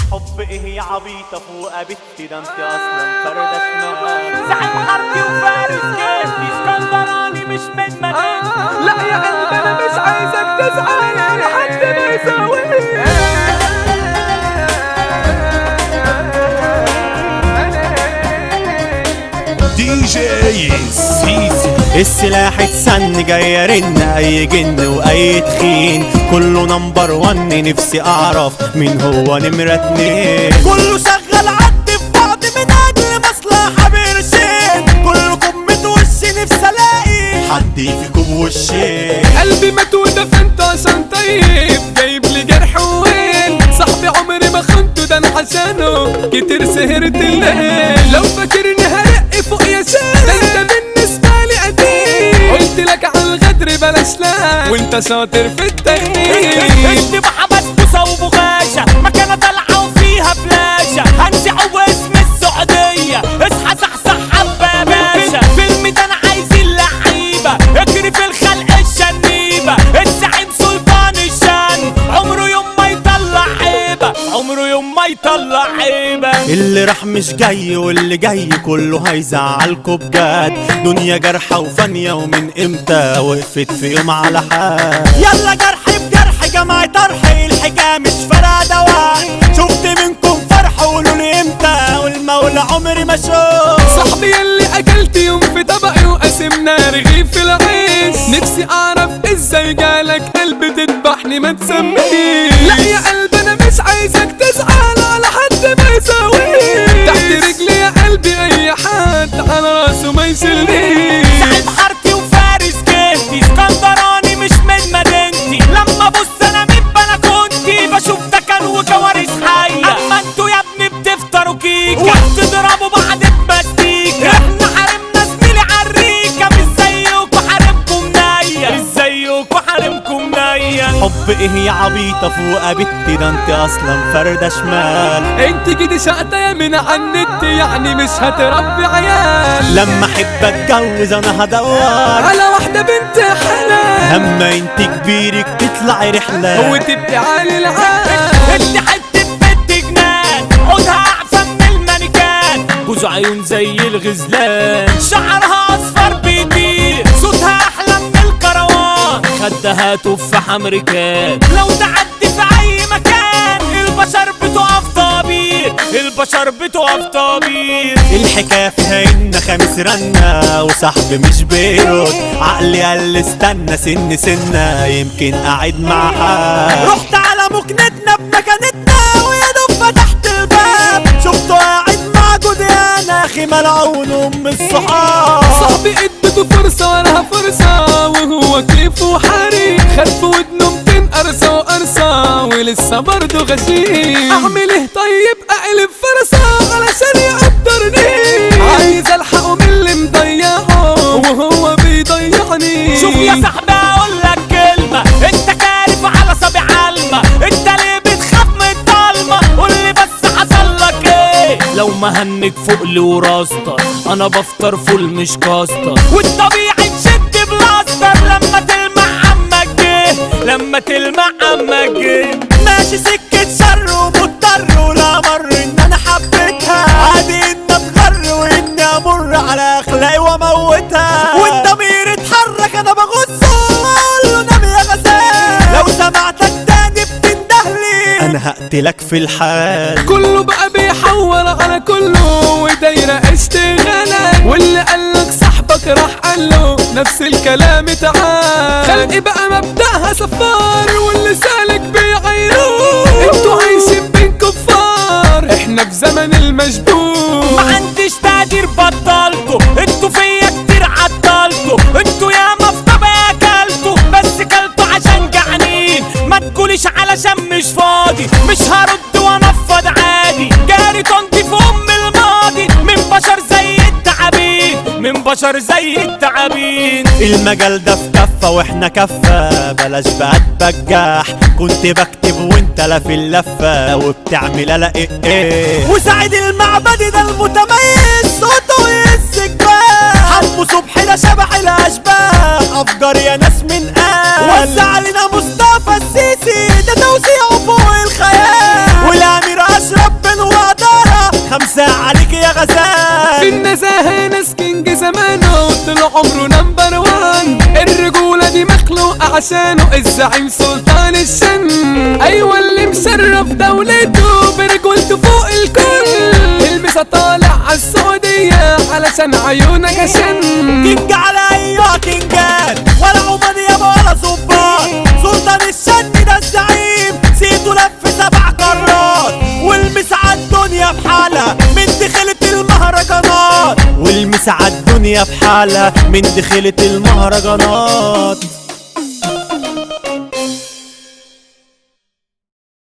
حب ايه يا عبيطة فوق بنتي ده انت اصلا فردة شمال زعيم حربي وفارس كيف اسكندراني مش من مكان لا يا قلبي انا مش عايزك تزعل لحد ما يساويك دي جي سيسي السلاح اتسن جاي رن اي جن واي تخين كله نمبر ون نفسي اعرف مين هو نمرة اتنين كله شغال عد في بعض من اجل مصلحة بقرشين كلكم متوش نفسي الاقي حد فيكم وشين قلبي مات ودفنته عشان طيب جايب لي جرح وين صاحبي عمري ما خنته ده انا عشانه كتير سهرت الليل لو فاكرني هرق فوق يا شيخ ده انت بالنسبة لي قديم قلت لك على الغدر بلاش لا وانت شاطر في التخمين اكتب حبس بوسة وبغاشة مكانة طالعة وفيها فلاشة هنزع واسم السعودية اصحى صحصح حبة يا باشا فيلم ده انا عايزين لعيبة اجري في الخلق الشنيبة الزعيم سلطان الشن عمره يوم ما يطلع عيبة عمره يوم ما يطلع عيبة اللي راح مش جاي واللي جاي كله هيزعلكوا بجد دنيا جرحة وفانية ومن امتى وقفت في يوم على حال يلا جرح بجرح جماعة طرح الحكاية مش فارقة دواء شفت منكم فرح قولوا لي امتى والمولى عمري ما شوف صاحبي اللي اكلت يوم في طبقي وقسمنا رغيف في العيش نفسي اعرف ازاي جالك قلب تذبحني ما تسميش لا يا قلب انا مش عايزك تزعل على حد ما يساويش تحت رجلي يا قلبي اي حد على راسه ما يشيلنيش زعيم حارتي وفارس كيفتي اسكندراني مش من مدينتي لما ابص انا من بلكونتي بشوف تكن وكوارث حيه اما انتوا يا ابني بتفطروا كيكه وبتضربوا بعض بمستيكه احنا حارمنا زميلي عالريكه مش زيكوا حارمكم نيه مش زيكوا حارمكم نيه حب ايه يا عبيطة فوق بنتي ده انت اصلا فردة شمال انت كده شقطة من على النت يعني مش هتربي عيال لما احب اتجوز انا هدور على واحدة بنت حلال اما انت كبيرك تطلعي رحلة وتبقي عالي العال انت حته بنت جنان عودها اعفى من المانيكان جوز عيون زي الغزلان شعرها اصفر بيطير صوتها احلى من الكروان خدها تفاح امريكان لو تعدي في اي مكان البشر بتقف طبيب البشر بتقف طبيب الحكاية فيها ان خميس رنا وصاحبي مش بيرد عقلي قال لي استنى سن سنة يمكن قاعد مع حد رحت على مكنتنا بمكانتنا ويا دوب فتحت الباب شفته قاعد مع جوديانا اخي ملعون ام الصحاب صاحبي اديته فرصة وانا فرصة وهو كيف وحريق خد في ودنه 200 قرصة وقرصة ولسه برضه غشيم اعمل ايه طيب اقلب فرصة علشان يقدرني عايز الحقه من اللي مضيعه وهو بيضيعني شوف يا صاحبي اقول لك كلمة انت كارف على صبي علمة انت ليه بتخاف من الضلمة قول لي بس حصل لك ايه لو ما هنك فوق لي وراسطة انا بفطر فول مش كاستر والطبيعي تشد بلاستر لما تلمع عمك جه لما تلمع عمك جه ماشي سكة شر ومضطر ولا مر ان انا حبيتها عادي ان اتغر واني امر على اخلاقي واموتها والضمير اتحرك انا بغصه واقول له نام يا غزال لو سمعتك تاني بتندهلي انا هقتلك في الحال كله بقى بيحور على كله ودايرة اشتغالك واللي قالك صاحبك راح قاله نفس الكلام تعال خلقي بقى مبدأها صفار واللي سالك بيعيروه انتوا عايشين بين كفار احنا في زمن المشبوه ما عنديش تقدير بطلته انتوا فيا كتير عطلتوا انتوا يا مفطبة اكلتوا بس كلتوا عشان جعانين ما تقوليش علشان مش فاضي مش هرد وانفض عادي جاري طنطي في ام الماضي من بشر زي التعابين من بشر زي التعابين المجال ده في كفة واحنا كفة بلاش بقى تبجح كنت بكتب وانت لا في اللفة وبتعمل الاقي ايه وسعيد المعبدي ده المتميز صوته السجباح حمو صبحي ده شبح الاشباح افجر يا ناس من قال وزع علينا مصطفى السيسي ده توزيعه فوق الخيال والامير اشرف عشانه الزعيم سلطان الشن ايوه اللي مشرف دولته برجولته فوق الكل البسها طالع عالسعودية علشان عيونك عشان كينج على ايوه كينجات ولا عمان يابا ولا ظباط سلطان الشن ده الزعيم سيده لف سبع قارات والمس على الدنيا بحالها من دخلة المهرجانات والمس على الدنيا بحالها من دخلة المهرجانات